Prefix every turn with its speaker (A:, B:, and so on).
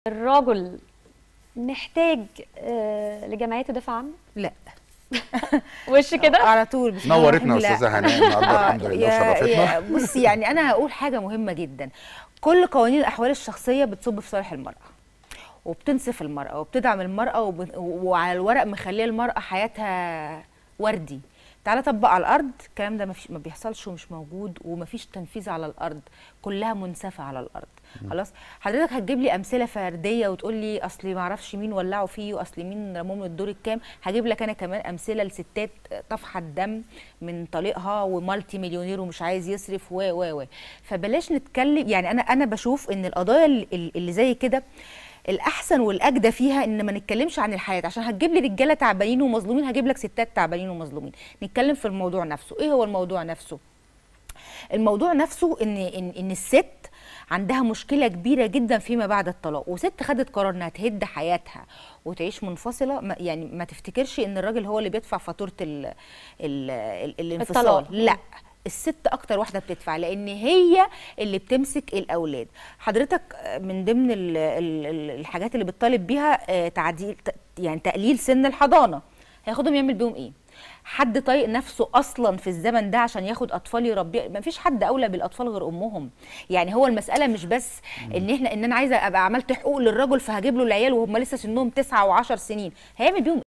A: الرجل محتاج آه، لجمعيه تدافع عنه
B: لا
A: وش كده
B: على طول بسم الله
C: نورتنا
B: الرحمن
C: استاذه
B: الرحيم.
C: هناء النهارده
B: آه،
C: الحمد لله
B: يا-
C: وشرفتنا
B: يا- بصي يعني انا هقول حاجه مهمه جدا كل قوانين الاحوال الشخصيه بتصب في صالح المراه وبتنصف المراه وبتدعم المراه وب... وعلى الورق مخليه المراه حياتها وردي تعالى طبق على الارض الكلام ده مفيش ما بيحصلش ومش موجود ومفيش تنفيذ على الارض كلها منسفه على الارض خلاص حضرتك هتجيب لي امثله فرديه وتقول لي اصلي ما اعرفش مين ولعوا فيه واصلي مين رموه من الدور الكام هجيب لك انا كمان امثله لستات طفحه الدم من طليقها ومالتي مليونير ومش عايز يصرف و و و فبلاش نتكلم يعني انا انا بشوف ان القضايا اللي اللي زي كده الاحسن والاجدى فيها ان ما نتكلمش عن الحياه عشان هتجيب لي رجاله تعبانين ومظلومين هجيب لك ستات تعبانين ومظلومين نتكلم في الموضوع نفسه ايه هو الموضوع نفسه الموضوع نفسه ان ان ان الست عندها مشكله كبيره جدا فيما بعد الطلاق وست خدت قرار انها تهد حياتها وتعيش منفصله ما- يعني ما تفتكرش ان الراجل هو اللي بيدفع فاتوره ال ال ال الانفصال
A: الطلاق.
B: لا الست اكتر واحده بتدفع لان هي اللي بتمسك الاولاد حضرتك من ضمن ال- ال- ال- الحاجات اللي بتطالب بيها آه، تعديل ت- يعني تقليل سن الحضانه هياخدهم يعمل بيهم ايه حد طايق نفسه اصلا في الزمن ده عشان ياخد اطفال يربي ما فيش حد اولى بالاطفال غير امهم يعني هو المساله مش بس ان احنا ان انا عايزه ابقى عملت حقوق للرجل فهجيب له العيال وهم لسه سنهم تسعة وعشر سنين هيعمل بيهم